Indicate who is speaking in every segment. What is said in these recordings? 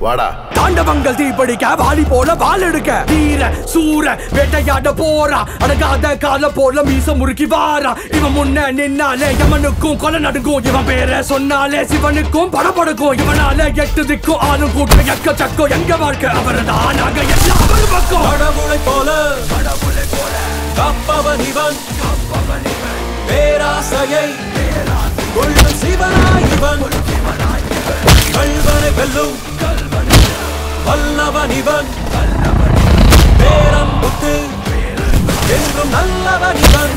Speaker 1: வாடா
Speaker 2: தாண்டவங்கள் தீப்பிடிக்க வாலி போல வால் எடுக்க வீர சூர வேட்டையாட போறா அடங்காத கால போல மீச முறுக்கி வாரா இவன் முன்ன நின்னாலே யமனுக்கும் கொலை நடுங்கும் இவன் பேர சொன்னாலே சிவனுக்கும் படபடுக்கும் இவனால எட்டு திக்கும் ஆளும் கூட்டம் எக்க சக்கம் எங்க வாழ்க்கை அவர்தான் நாங்க எல்லாம் அவர் பக்கம்
Speaker 3: கடவுளை போல கப்பவன் இவன் பேராசையை கொள்ளும் சிவனாய் இவன் கல்வனை வெல்லும் வல்லவன் இவன் பேரன்புக்கு என்றும் நல்லவன் இவன்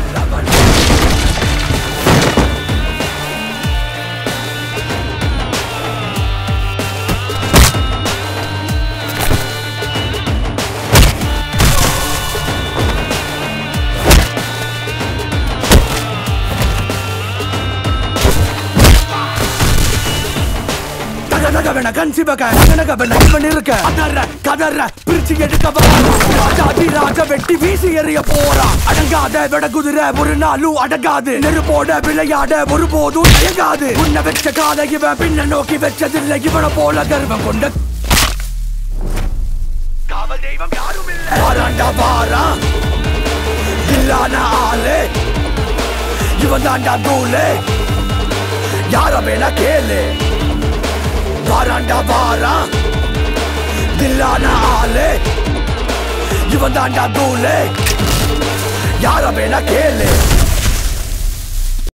Speaker 2: தக தக வேண கண் சிவக நக நக வேண இவன் இருக்க அதற கதற பிரிச்சு எடுக்க வரா ராஜாதி ராஜ வெட்டி வீசி எறிய போறா அடங்காத விட குதிரை ஒரு நாளும் அடங்காது நெருப்போட விளையாட ஒருபோதும் தயங்காது உன்னை வச்ச கால இவன் பின்ன நோக்கி வச்சதில்லை இவனை போல கர்வம் கொண்ட காவல் தெய்வம் யாரும் இல்லை வாராண்டா வாரா இல்லான ஆளு இவன் தாண்டா தூளு யார வேணா கேளு வாராண்டா வாரா தில்லான ஆளு இவன் தாண்டா தூளு யார வேணா கேளு